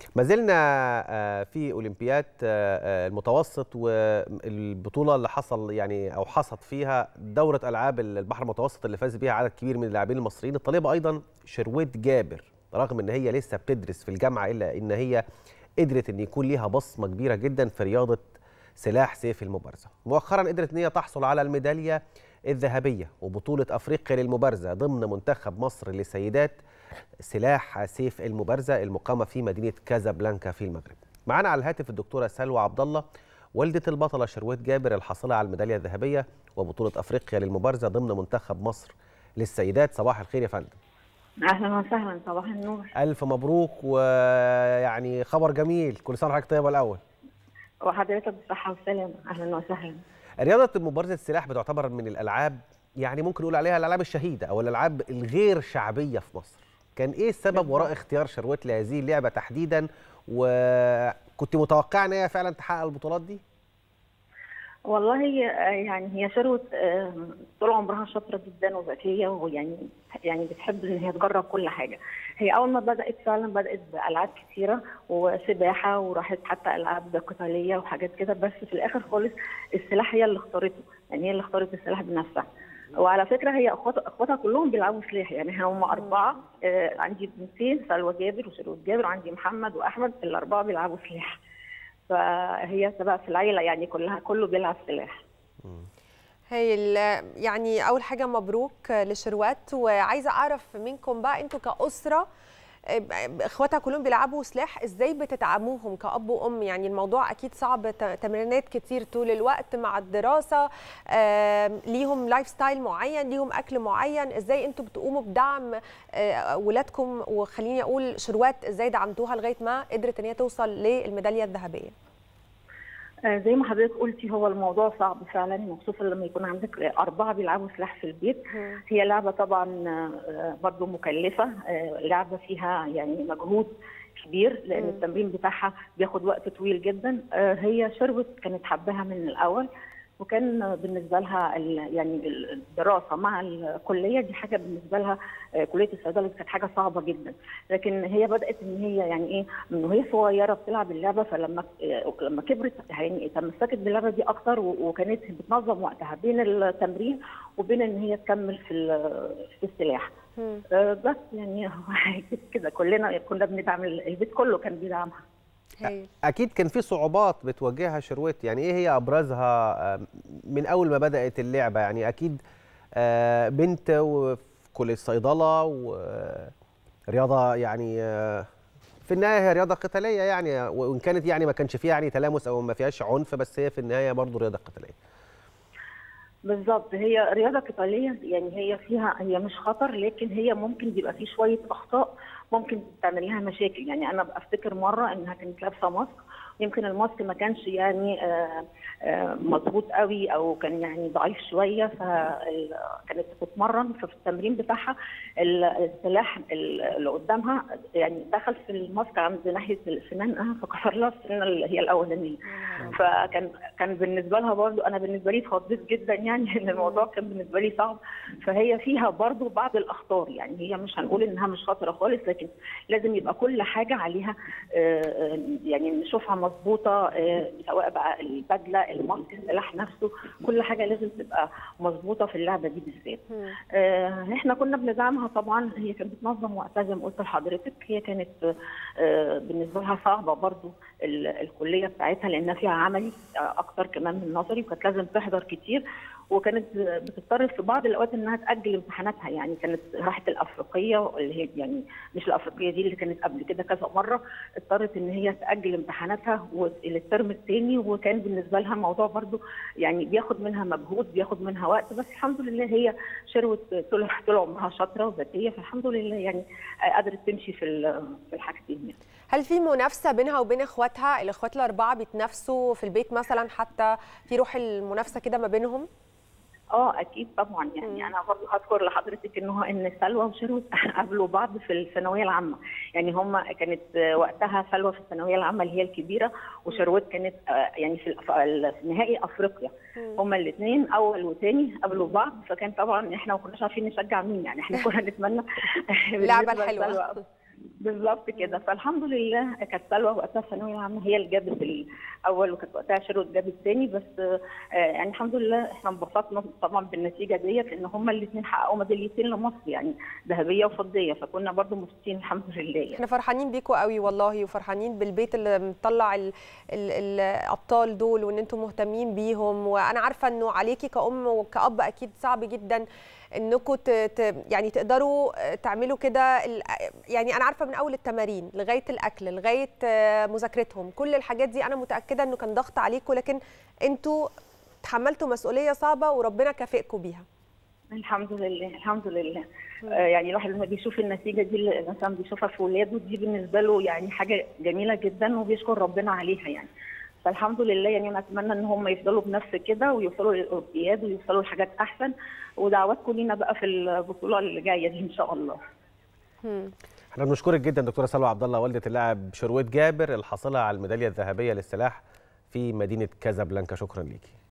ما زلنا في اولمبياد المتوسط والبطوله اللي حصل يعني او حصد فيها دوره العاب البحر المتوسط اللي فاز بيها عدد كبير من اللاعبين المصريين الطالبه ايضا شرويت جابر رغم ان هي لسه بتدرس في الجامعه الا ان هي قدرت ان يكون ليها بصمه كبيره جدا في رياضه سلاح سيف المبارزه مؤخرا قدرت ان هي تحصل على الميداليه الذهبيه وبطوله افريقيا للمبارزه ضمن منتخب مصر لسيدات سلاح سيف المبارزه المقامه في مدينه كازابلانكا في المغرب. معانا على الهاتف الدكتوره سلوى عبد الله والده البطله شرويت جابر الحاصله على الميداليه الذهبيه وبطوله افريقيا للمبارزه ضمن منتخب مصر للسيدات صباح الخير يا فندم. اهلا وسهلا صباح النور. الف مبروك ويعني خبر جميل كل سنه وحضرتك طيبه الاول. وحضرتك بالصحه والسلامه اهلا وسهلا. رياضه مبارزه السلاح بتعتبر من الالعاب يعني ممكن نقول عليها الالعاب الشهيده او الالعاب الغير شعبيه في مصر. كان ايه السبب وراء اختيار شروت لهذه اللعبه تحديدا وكنت متوقعه ان هي فعلا تحقق البطولات دي؟ والله يعني هي شروت طول عمرها شاطره جدا وذكيه ويعني يعني بتحب ان هي تجرب كل حاجه. هي اول ما بدات فعلا بدات بالعاب كثيره وسباحه وراحت حتى العاب قتاليه وحاجات كده بس في الاخر خالص السلاح هي اللي اختارته يعني هي اللي اختارت السلاح بنفسها. وعلى فكره هي اخواتها اخواتها كلهم بيلعبوا سلاح يعني هم اربعه آه عندي بنتين سلوى جابر وشروت جابر وعندي محمد واحمد الاربعه بيلعبوا سلاح فهي سبق في العيله يعني كلها كله بيلعب سلاح هي يعني اول حاجه مبروك لشروات وعايزه اعرف منكم بقى انتوا كاسره اخواتها كلهم بيلعبوا سلاح ازاي بتدعموهم كاب وام يعني الموضوع اكيد صعب تمرينات كتير طول الوقت مع الدراسه ليهم لايف ستايل معين ليهم اكل معين ازاي انتوا بتقوموا بدعم ولادكم وخليني اقول شروات ازاي دعمتوها لغايه ما قدرت ان هي توصل للميداليه الذهبيه زي ما حضرتك قلتي هو الموضوع صعب فعلا خصوصا لما يكون عندك اربعه بيلعبوا سلاح في البيت هي لعبه طبعا برضه مكلفه لعبه فيها يعني مجهود كبير لان التمرين بتاعها بياخد وقت طويل جدا هي شربت كانت حباها من الاول وكان بالنسبه لها يعني الدراسه مع الكليه دي حاجه بالنسبه لها كليه الصيدله كانت حاجه صعبه جدا لكن هي بدات ان هي يعني ايه من وهي صغيره بتلعب اللعبه فلما لما كبرت يعني تمسكت باللعبه دي اكتر وكانت بتنظم وقتها بين التمرين وبين ان هي تكمل في في السلاح بس يعني كده كلنا كنا بندعم البيت كله كان بيدعمها اكيد كان في صعوبات بتواجهها شرويت يعني ايه هي ابرزها من اول ما بدات اللعبه يعني اكيد بنت في كليه الصيدله ورياضه يعني في النهايه هي رياضه قتاليه يعني وان كانت يعني ما كانش فيها يعني تلامس او ما فيهاش عنف بس هي في النهايه برضه رياضه قتاليه بالظبط هي رياضه قتاليه يعني هي فيها هي مش خطر لكن هي ممكن بيبقى في شويه اخطاء ممكن تعمل لها مشاكل يعني انا افتكر مره انها كانت لابسه ماسك يمكن الماسك ما كانش يعني مظبوط قوي او كان يعني ضعيف شويه فكانت بتتمرن ففي التمرين بتاعها السلاح اللي قدامها يعني دخل في الماسك عند ناحيه سنانها فكسر لها السنه اللي هي الاولانيه فكان كان بالنسبه لها برضو انا بالنسبه لي اتخضيت جدا يعني ان الموضوع كان بالنسبه لي صعب فهي فيها برضو بعض الاخطار يعني هي مش هنقول انها مش خطره خالص لكن لازم يبقى كل حاجه عليها يعني نشوفها مظبوطه سواء بقى البدله الماسك السلاح نفسه كل حاجه لازم تبقى مظبوطه في اللعبه دي بالذات آه احنا كنا بندعمها طبعا هي كانت بتنظم وقتها زي ما قلت لحضرتك هي كانت آه بالنسبه لها صعبه برضو الكليه بتاعتها لانها فيها عملي اكتر كمان من نظري وكانت لازم تحضر كتير وكانت بتضطر في بعض الاوقات انها تاجل امتحاناتها يعني كانت راحت الافريقيه اللي هي يعني مش الافريقيه دي اللي كانت قبل كده كذا مره اضطرت ان هي تاجل امتحاناتها للترم الثاني وكان بالنسبه لها الموضوع برضو يعني بياخد منها مجهود بياخد منها وقت بس الحمد لله هي شروت طول طول عمرها شاطره وذكيه فالحمد لله يعني قدرت تمشي في في الحاجتين يعني. هل في منافسه بينها وبين اخواتها الاخوات الاربعه بيتنافسوا في البيت مثلا حتى في روح المنافسه كده ما بينهم اه اكيد طبعا يعني مم. انا برضه هذكر لحضرتك ان هو ان سلوى وشروت قابلوا بعض في الثانويه العامه يعني هم كانت وقتها سلوى في الثانويه العامه اللي هي الكبيره وشروت كانت يعني في نهائي افريقيا هم الاثنين اول وثاني قابلوا بعض فكان طبعا احنا ما كناش عارفين نشجع مين يعني احنا كنا نتمنى اللعبه الحلوه بالظبط كده فالحمد لله كانت سلوى وقتها ثانويه عامه هي اللي جابت الاول وكانت وقتها شروت جابت الثاني بس آه، يعني الحمد لله احنا انبسطنا طبعا بالنتيجه ديت لان هما الاثنين حققوا ميداليتين لمصر يعني ذهبيه وفضيه فكنا برضو مبسوطين الحمد لله يعني. احنا فرحانين بيكم قوي والله وفرحانين بالبيت اللي مطلع ال ال الابطال دول وان انتم مهتمين بيهم وانا عارفه انه عليكي كأم وكأب اكيد صعب جدا انكم ت... ت... يعني تقدروا تعملوا كده ال... يعني انا عارفه من اول التمارين لغايه الاكل لغايه آه، مذاكرتهم كل الحاجات دي انا متاكده انه كان ضغط عليكم لكن انتوا تحملتوا مسؤوليه صعبه وربنا كافئكم بيها الحمد لله الحمد لله آه يعني الواحد لما بيشوف النتيجه دي اللي مثلا بيشوفها في ولاده دي بالنسبه له يعني حاجه جميله جدا وبيشكر ربنا عليها يعني فالحمد لله يعني انا اتمنى ان هم يفضلوا بنفس كده ويوصلوا للاولمبياد ويوصلوا لحاجات احسن ودعواتكم لينا بقى في البطوله اللي جايه دي ان شاء الله هم. احنا بنشكرك جدا دكتوره سلوى عبد الله والده اللاعب شرويت جابر الحاصله على الميداليه الذهبيه للسلاح في مدينه كازابلانكا شكرا ليكي